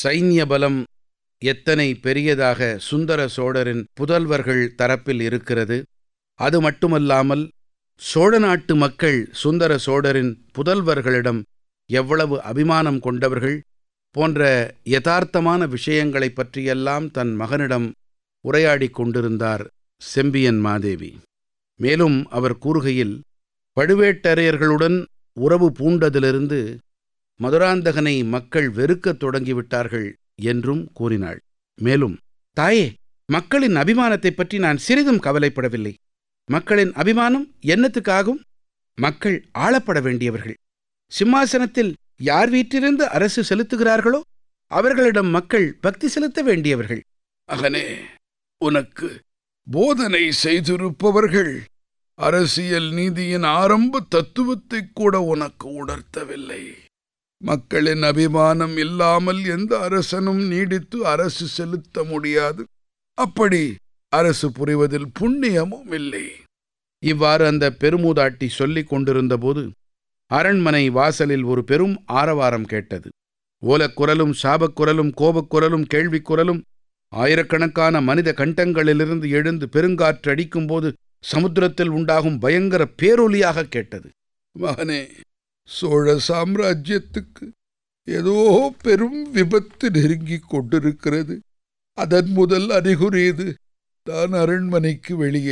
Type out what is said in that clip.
சைன்ய பலம் எத்தனை பெரியதாக சுந்தர சோழரின் புதல்வர்கள் தரப்பில் இருக்கிறது அது மட்டுமல்லாமல் சோழ நாட்டு மக்கள் சுந்தர சோழரின் புதல்வர்களிடம் எவ்வளவு அபிமானம் கொண்டவர்கள் போன்ற யதார்த்தமான விஷயங்களைப் பற்றியெல்லாம் தன் மகனிடம் உரையாடிக் கொண்டிருந்தார் செம்பியன் மாதேவி மேலும் அவர் கூறுகையில் பழுவேட்டரையர்களுடன் உறவு பூண்டதிலிருந்து மதுராந்தகனை மக்கள் வெறுக்கத் தொடங்கிவிட்டார்கள் என்றும் கூறினாள் மேலும் தாயே மக்களின் அபிமானத்தைப் பற்றி நான் சிறிதும் கவலைப்படவில்லை மக்களின் அபிமானம் என்னத்துக்காகும் மக்கள் ஆளப்பட வேண்டியவர்கள் சிம்மாசனத்தில் யார் வீட்டிலிருந்து அரசு செலுத்துகிறார்களோ அவர்களிடம் மக்கள் பக்தி செலுத்த வேண்டியவர்கள் மகனே உனக்கு போதனை செய்திருப்பவர்கள் அரசியல் நீதியின் ஆரம்ப தத்துவத்தைக் கூட உனக்கு உணர்த்தவில்லை மக்களின் அபிமானம் இல்லாமல் எந்த அரசனும் நீடித்து அரசு செலுத்த முடியாது அப்படி அரசு புரிவதில் புண்ணியமும் இல்லை இவ்வாறு அந்த பெருமூதாட்டி சொல்லிக் கொண்டிருந்தபோது அரண்மனை வாசலில் ஒரு பெரும் ஆரவாரம் கேட்டது ஓலக்குரலும் சாபக்குரலும் கோபக்குரலும் கேள்விக்குரலும் ஆயிரக்கணக்கான மனித கண்டங்களிலிருந்து எழுந்து பெருங்காற்று அடிக்கும்போது சமுத்திரத்தில் உண்டாகும் பயங்கர பேரொலியாக கேட்டது மகனே சோழ சாம்ராஜ்யத்துக்கு ஏதோ பெரும் விபத்து நெருங்கிக் கொண்டிருக்கிறது அதன் முதல் அறிகுறி இது தான் அரண்மனைக்கு வெளியே